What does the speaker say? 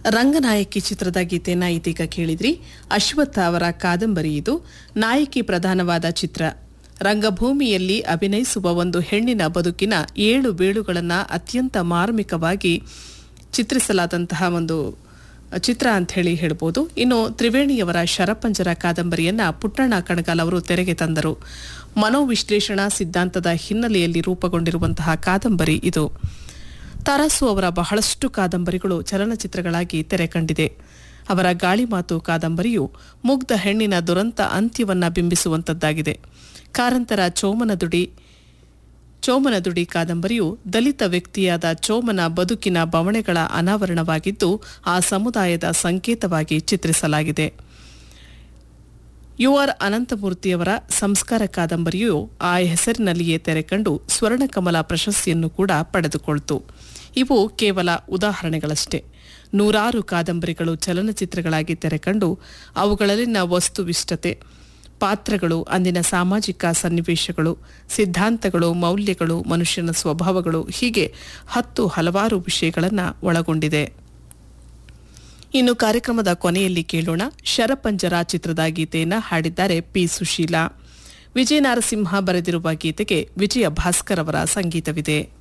ರಂಗನಾಯಕಿ ಚಿತ್ರದ ಗೀತೆಯನ್ನ ಇದೀಗ ಕೇಳಿದ್ರಿ ಅಶ್ವತ್ಥ ಅವರ ಕಾದಂಬರಿ ಇದು ನಾಯಕಿ ಪ್ರಧಾನವಾದ ಚಿತ್ರ ರಂಗಭೂಮಿಯಲ್ಲಿ ಅಭಿನಯಿಸುವ ಒಂದು ಹೆಣ್ಣಿನ ಬದುಕಿನ ಏಳು ಬೇಳುಗಳನ್ನು ಅತ್ಯಂತ ಮಾರ್ಮಿಕವಾಗಿ ಚಿತ್ರಿಸಲಾದಂತಹ ಒಂದು ಚಿತ್ರ ಅಂತ ಹೇಳಿ ಹೇಳ್ಬೋದು ಇನ್ನು ತ್ರಿವೇಣಿಯವರ ಶರಪಂಜರ ಕಾದಂಬರಿಯನ್ನ ಪುಟ್ಟಣ್ಣ ಕಣಗಾಲ್ ಅವರು ತೆರೆಗೆ ತಂದರು ಮನೋವಿಶ್ಲೇಷಣಾ ಸಿದ್ಧಾಂತದ ಹಿನ್ನೆಲೆಯಲ್ಲಿ ರೂಪುಗೊಂಡಿರುವಂತಹ ಕಾದಂಬರಿ ಇದು ತರಾಸು ಅವರ ಬಹಳಷ್ಟು ಕಾದಂಬರಿಗಳು ಚಲನಚಿತ್ರಗಳಾಗಿ ತೆರೆ ಕಂಡಿದೆ ಅವರ ಗಾಳಿಮಾತು ಕಾದಂಬರಿಯು ಮುಗ್ಧ ಹೆಣ್ಣಿನ ದುರಂತ ಅಂತ್ಯವನ್ನ ಬಿಂಬಿಸುವಂತದ್ದಾಗಿದೆ ಕಾರಂತರ ಚೋಮನದುಡಿ ಚೋಮನದುಡಿ ಕಾದಂಬರಿಯು ದಲಿತ ವ್ಯಕ್ತಿಯಾದ ಚೋಮನ ಬದುಕಿನ ಬವಣೆಗಳ ಅನಾವರಣವಾಗಿದ್ದು ಆ ಸಮುದಾಯದ ಸಂಕೇತವಾಗಿ ಚಿತ್ರಿಸಲಾಗಿದೆ ಯು ಆರ್ ಅನಂತಮೂರ್ತಿಯವರ ಸಂಸ್ಕಾರ ಕಾದಂಬರಿಯು ಆ ಹೆಸರಿನಲ್ಲಿಯೇ ತೆರೆಕಂಡು ಸ್ವರ್ಣಕಮಲ ಪ್ರಶಸ್ತಿಯನ್ನು ಕೂಡ ಪಡೆದುಕೊಳ್ತು ಇವು ಕೇವಲ ಉದಾಹರಣೆಗಳಷ್ಟೇ ನೂರಾರು ಕಾದಂಬರಿಗಳು ಚಲನಚಿತ್ರಗಳಾಗಿ ತೆರೆಕಂಡು ಅವುಗಳಲ್ಲಿನ ವಸ್ತುವಿಷ್ಟತೆ ಪಾತ್ರಗಳು ಅಂದಿನ ಸಾಮಾಜಿಕ ಸನ್ನಿವೇಶಗಳು ಸಿದ್ಧಾಂತಗಳು ಮೌಲ್ಯಗಳು ಮನುಷ್ಯನ ಸ್ವಭಾವಗಳು ಹೀಗೆ ಹತ್ತು ಹಲವಾರು ವಿಷಯಗಳನ್ನು ಒಳಗೊಂಡಿದೆ ಇನ್ನು ಕಾರ್ಯಕ್ರಮದ ಕೊನೆಯಲ್ಲಿ ಕೇಳೋಣ ಶರಪಂಜರ ಚಿತ್ರದ ಗೀತೆಯನ್ನ ಹಾಡಿದ್ದಾರೆ ಪಿ ಸುಶೀಲಾ ವಿಜಯ ನರಸಿಂಹ ಬರೆದಿರುವ ಗೀತೆಗೆ ವಿಜಯ ಭಾಸ್ಕರ್ ಅವರ ಸಂಗೀತವಿದೆ